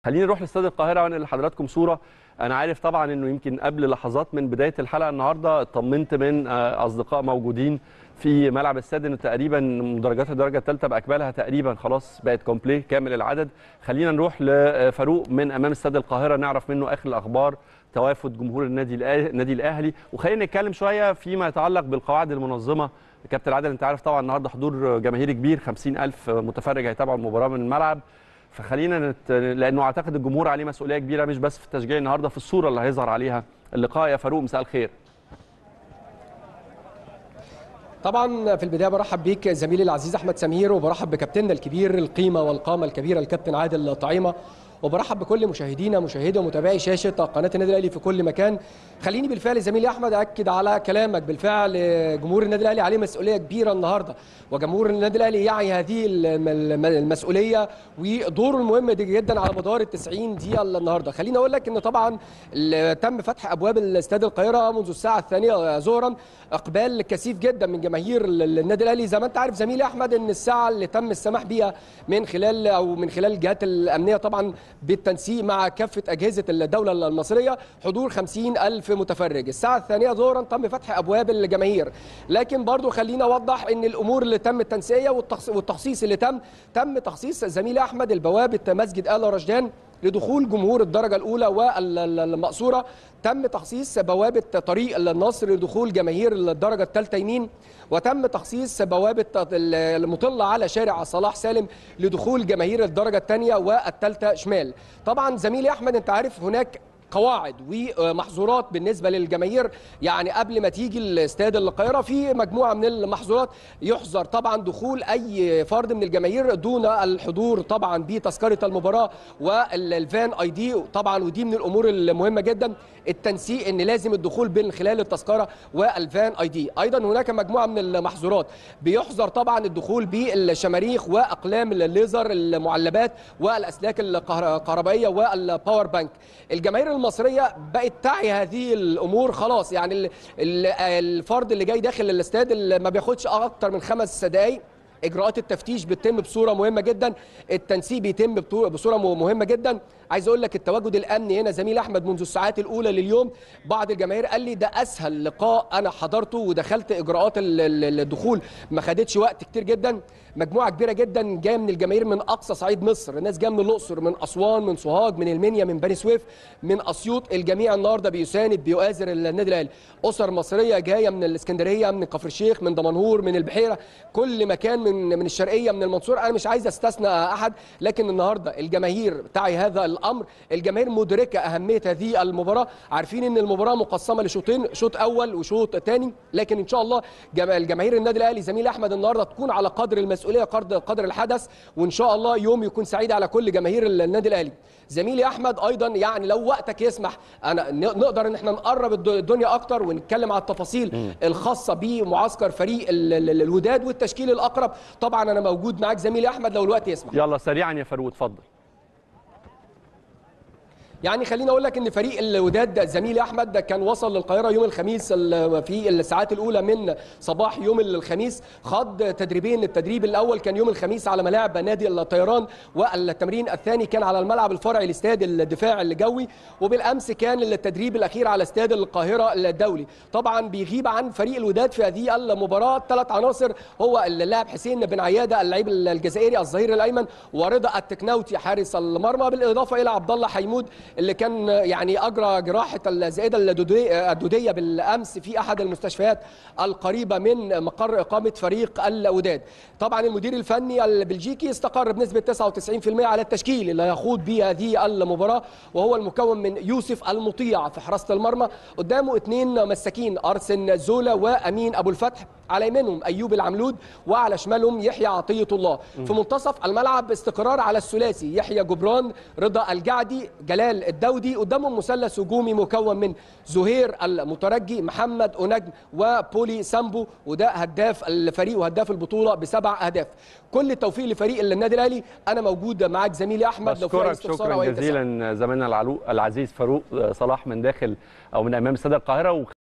خليني نروح لاستاد القاهره وانقل لحضراتكم صوره انا عارف طبعا انه يمكن قبل لحظات من بدايه الحلقه النهارده اطمنت من اصدقاء موجودين في ملعب استاد انه تقريبا مدرجات الدرجه الثالثه باكملها تقريبا خلاص بقت كومبلي كامل العدد خلينا نروح لفاروق من امام استاد القاهره نعرف منه اخر الاخبار توافد جمهور النادي النادي الاهلي وخلينا نتكلم شويه فيما يتعلق بالقواعد المنظمه كابتن عادل انت عارف طبعا النهارده حضور جماهيري كبير 50000 متفرج هيتابعوا المباراه من الملعب فخلينا نت... لانه اعتقد الجمهور عليه مسؤوليه كبيره مش بس في التشجيع النهارده في الصوره اللي هيظهر عليها اللقاء يا فاروق مساء الخير طبعا في البدايه برحب بيك زميلي العزيز احمد سمير وبرحب بكابتننا الكبير القيمه والقامه الكبيره الكابتن عادل طعيمه وبرحب بكل مشاهدينا مشاهدي ومتابعي شاشه قناه النادي الاهلي في كل مكان خليني بالفعل زميلي احمد اكد على كلامك بالفعل جمهور النادي الاهلي عليه مسؤوليه كبيره النهارده وجمهور النادي الاهلي يعي هذه المسؤوليه ودوره المهم جدا على مدار ال 90 دقيقه النهارده خليني اقول لك ان طبعا تم فتح ابواب الاستاد القاهره منذ الساعه الثانيه ظهرا اقبال كثيف جدا من جماهير النادي الاهلي زي ما انت عارف زميلي احمد ان الساعه اللي تم السماح بها من خلال او من خلال الجهات الامنيه طبعا بالتنسيق مع كافه اجهزه الدوله المصريه حضور 50 الف متفرج الساعه الثانيه ظهرا تم فتح ابواب الجماهير لكن برضو خلينا اوضح ان الامور اللي تم التنسيقيه والتخصيص اللي تم تم تخصيص زميلي احمد البوابه مسجد ال رشدان لدخول جمهور الدرجه الاولى والمقصوره تم تخصيص بوابه طريق النصر لدخول جماهير الدرجه الثالثه يمين وتم تخصيص بوابه المطله على شارع صلاح سالم لدخول جماهير الدرجه الثانيه والثالثه شمال طبعا زميلي احمد انت عارف هناك قواعد ومحظورات بالنسبه للجماهير يعني قبل ما تيجي الاستاد القاهره في مجموعه من المحظورات يحظر طبعا دخول اي فرد من الجماهير دون الحضور طبعا بتذكره المباراه والفان اي دي طبعا ودي من الامور المهمه جدا التنسيق ان لازم الدخول من خلال التذكره والفان اي دي ايضا هناك مجموعه من المحظورات بيحظر طبعا الدخول بالشماريخ واقلام الليزر المعلبات والاسلاك الكهربائيه والباور بانك الجماهير المصريه بقت تعي هذه الامور خلاص يعني الفرد اللي جاي داخل الاستاد اللي ما بياخدش اكتر من خمس دقائق اجراءات التفتيش بتتم بصوره مهمه جدا التنسيق بيتم بصوره مهمه جدا عايز اقول لك التواجد الامني هنا زميل احمد منذ الساعات الاولى لليوم بعض الجماهير قال لي ده اسهل لقاء انا حضرته ودخلت اجراءات الدخول ما خدتش وقت كتير جدا مجموعه كبيره جدا جايه من الجماهير من اقصى صعيد مصر ناس جايه من الاقصر من اسوان من سوهاج من المنيا من بني سويف من اسيوط الجميع النهارده بيساند بيؤازر النادي الاهلي اسر مصريه جايه من الاسكندريه من كفر الشيخ من دمنهور من البحيره كل مكان من من الشرقيه من المنصوره انا مش عايز استثنى احد لكن النهارده الجماهير تعي هذا الامر الجماهير مدركه اهميه هذه المباراه عارفين ان المباراه مقسمه لشوطين شوط اول وشوط ثاني لكن ان شاء الله الجماهير النادي الاهلي زميلي احمد النهارده تكون على قدر المسؤوليه قدر قدر الحدث وان شاء الله يوم يكون سعيد على كل جماهير النادي الاهلي زميلي احمد ايضا يعني لو وقتك يسمح انا نقدر ان احنا نقرب الدنيا اكتر ونتكلم على التفاصيل م. الخاصه بمعسكر فريق الوداد والتشكيل الاقرب طبعا انا موجود معاك زميلي احمد لو الوقت يسمح يلا سريعا يا فاروق اتفضل يعني خليني اقول لك ان فريق الوداد زميلي احمد كان وصل للقاهره يوم الخميس في الساعات الاولى من صباح يوم الخميس خاض تدريبين التدريب الاول كان يوم الخميس على ملاعب نادي الطيران والتمرين الثاني كان على الملعب الفرعي لاستاد الدفاع الجوي وبالامس كان التدريب الاخير على استاد القاهره الدولي طبعا بيغيب عن فريق الوداد في هذه المباراه ثلاث عناصر هو اللاعب حسين بن عياده اللاعب الجزائري الظهير الايمن ورضا التكناوتي حارس المرمى بالاضافه الى عبد الله حيمود اللي كان يعني اجرى جراحه الزائده الدوديه بالامس في احد المستشفيات القريبه من مقر اقامه فريق الوداد. طبعا المدير الفني البلجيكي استقر بنسبه 99% على التشكيل اللي هيخوض به هذه المباراه وهو المكون من يوسف المطيع في حراسه المرمى قدامه اثنين مساكين ارسن زولا وامين ابو الفتح على يمينهم ايوب العملود وعلى شمالهم يحيى عطيه الله في منتصف الملعب استقرار على الثلاثي يحيى جبران رضا الجعدي جلال الدودي قدامهم مثلث هجومي مكون من زهير المترجي محمد اونجم وبولي سامبو وده هداف الفريق وهداف البطوله بسبع اهداف كل التوفيق لفريق النادي الاهلي انا موجود معاك زميلي احمد لو في استفسار شكرا جزيلا زميلنا العزيز فاروق صلاح من داخل او من امام استاد القاهره